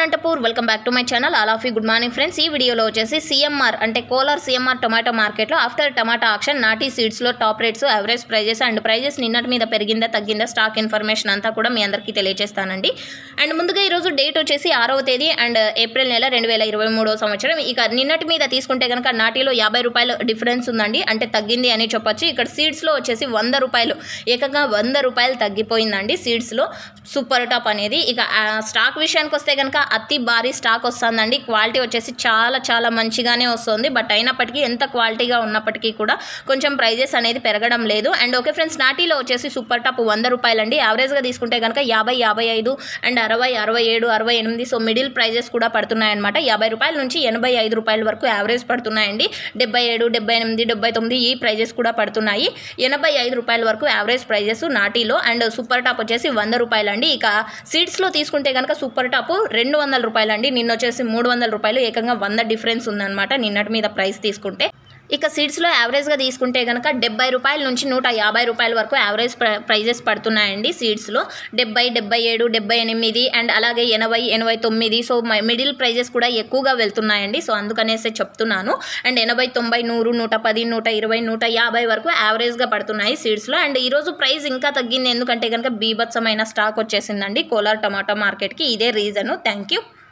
Anantapur welcome back to my channel all of you good morning friends ఈ వీడియోలో వచ్చేసి CMR అంటే కోలార్ సిఎంఆర్ టొమాటో మార్కెట్లో ఆఫ్టర్ టమాటా ఆక్షన్ నాటీ సీడ్స్లో top rates average prices and prices నిన్నటి మీద పెరిగిందా తగ్గిందా స్టాక్ ఇన్ఫర్మేషన్ అంతా కూడా మీ అందరికీ తెలియజేస్తానండి అండ్ ముందుగా ఈరోజు డేట్ వచ్చేసి ఆరవ తేదీ అండ్ ఏప్రిల్ నెల రెండు వేల ఇరవై మూడో సంవత్సరం ఇక నిన్నటి మీద తీసుకుంటే కనుక నాటిలో యాభై రూపాయలు డిఫరెన్స్ ఉందండి అంటే తగ్గింది అని చెప్పొచ్చు ఇక్కడ సీడ్స్లో వచ్చేసి వంద రూపాయలు ఏకంగా వంద రూపాయలు తగ్గిపోయిందండి సీడ్స్లో సూపర్ టాప్ అనేది ఇక ఆ, స్టాక్ విషయానికి వస్తే కనుక అతి భారీ స్టాక్ వస్తుందండి క్వాలిటీ వచ్చేసి చాలా చాలా మంచిగానే వస్తుంది బట్ అయినప్పటికీ ఎంత క్వాలిటీగా ఉన్నప్పటికీ కూడా కొంచెం ప్రైజెస్ అనేది పెరగడం లేదు అండ్ ఓకే ఫ్రెండ్స్ నాటీలో వచ్చేసి సూపర్ టాప్ వంద రూపాయలండి యావరేజ్గా తీసుకుంటే కనుక యాభై యాభై ఐదు అండ్ అరవై అరవై ఏడు అరవై ఎనిమిది సో మిడిల్ ప్రైజెస్ కూడా పడుతున్నాయన్నమాట యాభై రూపాయల నుంచి ఎనభై ఐదు రూపాయల వరకు యావరేజ్ పడుతున్నాయండి డెబ్బై ఏడు డెబ్బై ఎనిమిది డెబ్బై తొమ్మిది ఈ ప్రైజెస్ కూడా పడుతున్నాయి ఎనభై ఐదు రూపాయల వరకు యావరేజ్ ప్రైజెస్ నాటీలో అండ్ సూపర్ టాప్ వచ్చేసి వంద రూపాయలండి ఇక సీడ్స్లో తీసుకుంటే కనుక సూపర్ టాప్ రెండు వందల రూపాయలండి నిన్న వచ్చేసి మూడు వందల రూపాయలు ఏకంగా వంద డిఫరెన్స్ ఉందన్నమాట నిన్నటి మీద ప్రైస్ తీసుకుంటే ఇక సీడ్స్లో యావరేజ్గా తీసుకుంటే కనుక డెబ్బై రూపాయల నుంచి నూట యాభై రూపాయల వరకు యావరేజ్ ప్ర- ప్రైజెస్ పడుతున్నాయండి సీడ్స్లో డెబ్బై డెబ్బై ఏడు డెబ్బై ఎనిమిది అండ్ అలాగే ఎనభై ఎనభై తొమ్మిది సో మ- మిడిల్ ప్రైజెస్ కూడా ఎక్కువగా వెళ్తున్నాయండి సో అందుకనేసి చెప్తున్నాను అండ్ ఎనభై తొంభై నూరు నూట పది నూట ఇరవై నూట యాభై వరకు యావరేజ్గా పడుతున్నాయి సీడ్స్లో అండ్ ఈరోజు ప్రైస్ ఇంకా తగ్గింది ఎందుకంటే కనుక బీభత్సమైన స్టాక్ వచ్చేసిందండి కోలార్ టమాటో మార్కెట్కి ఇదే రీజను థ్యాంక్ యూ